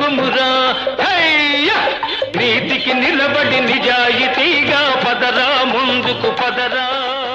యుగమురా హయ్యా! నీతికి నిలబడి నిజాయితీగా పదరా ముందుకు పదరా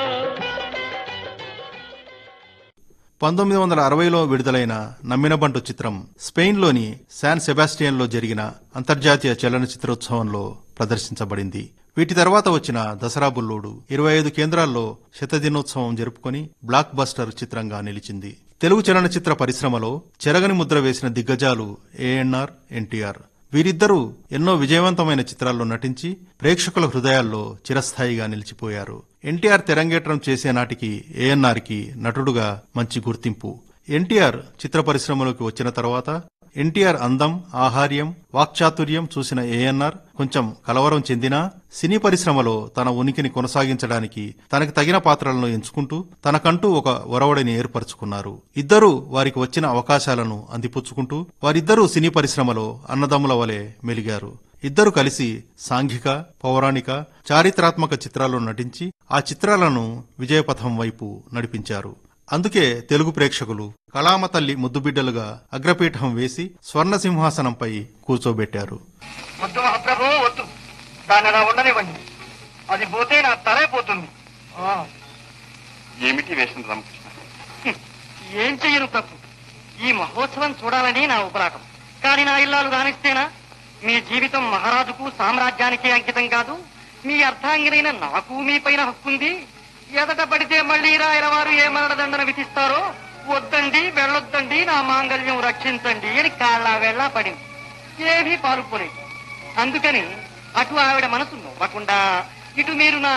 పంతొమ్మిది వందల అరవైలో విడుదలైన నమ్మినబంటు చిత్రం స్పెయిన్లోని శాన్ సెబాస్టియన్లో జరిగిన అంతర్జాతీయ చలనచిత్రోత్సవంలో ప్రదర్శించబడింది వీటి తర్వాత వచ్చిన దసరా బుల్లోడు ఇరవై ఐదు కేంద్రాల్లో శతదినోత్సవం జరుపుకొని బ్లాక్ బస్టర్ చిత్రంగా నిలిచింది తెలుగు చలనచిత్ర పరిశ్రమలో చెరగని ముద్ర వేసిన దిగ్గజాలు ఏఎన్ఆర్ ఎన్టీఆర్ వీరిద్దరూ ఎన్నో విజయవంతమైన చిత్రాల్లో నటించి ప్రేక్షకుల హృదయాల్లో చిరస్థాయిగా నిలిచిపోయారు ఎన్టీఆర్ తెరంగేట్రం చేసే నాటికి ఏఎన్ఆర్ కి నటుడుగా మంచి గుర్తింపు ఎన్టీఆర్ చిత్ర పరిశ్రమలోకి వచ్చిన తర్వాత ఎన్టీఆర్ అందం ఆహార్యం వాక్చాతుర్యం చూసిన ఏఎన్ఆర్ కొంచెం కలవరం చెందినా సినీ పరిశ్రమలో తన ఉనికిని కొనసాగించడానికి తనకు తగిన పాత్రలను ఎంచుకుంటూ తనకంటూ ఒక ఒరవడిని ఏర్పరచుకున్నారు ఇద్దరూ వారికి వచ్చిన అవకాశాలను అందిపుచ్చుకుంటూ వారిద్దరూ సినీ పరిశ్రమలో అన్నదమ్ముల వలె మెలిగారు ఇద్దరు కలిసి సాంఘిక పౌరాణిక చారిత్రాత్మక చిత్రాల్లో నటించి ఆ చిత్రాలను విజయపథం వైపు నడిపించారు అందుకే తెలుగు ప్రేక్షకులు కళామ తల్లి ముద్దుబిడ్డలుగా అగ్రపీఠం వేసి స్వర్ణ సింహాసనంపై కూర్చోబెట్టారు వద్దు మహాప్రభు వద్దు దాన్ని అలా ఉండనివ్వండి అది పోతే నా తలే పోతుంది ఆ, ఏమిటి వేషం రామకృష్ణ హ్మ్. ఏం చెయ్యను తప్పు ఈ మహోత్సవం చూడాలని నా ఉపరాటం కానీ నా ఇల్లాలు రానిస్తేనా మీ జీవితం మహారాజుకు సామ్రాజ్యానికి అంకితం కాదు మీ అర్థాంగినైన నాకు మీ పైన హక్కుంది ఎదట పడితే మళ్ళీ రాయల వారు ఏ మరణదండన విధిస్తారో వద్దండి వెళ్ళొద్దండి నా మాంగళ్యం రక్షించండి అని కాళ్ళ వేళ్ళ పడింది ఏమీ పాలుపోలేదు అందుకని అటు ఆవిడ మనసు నొవ్వకుండా ఇటు మీరు నా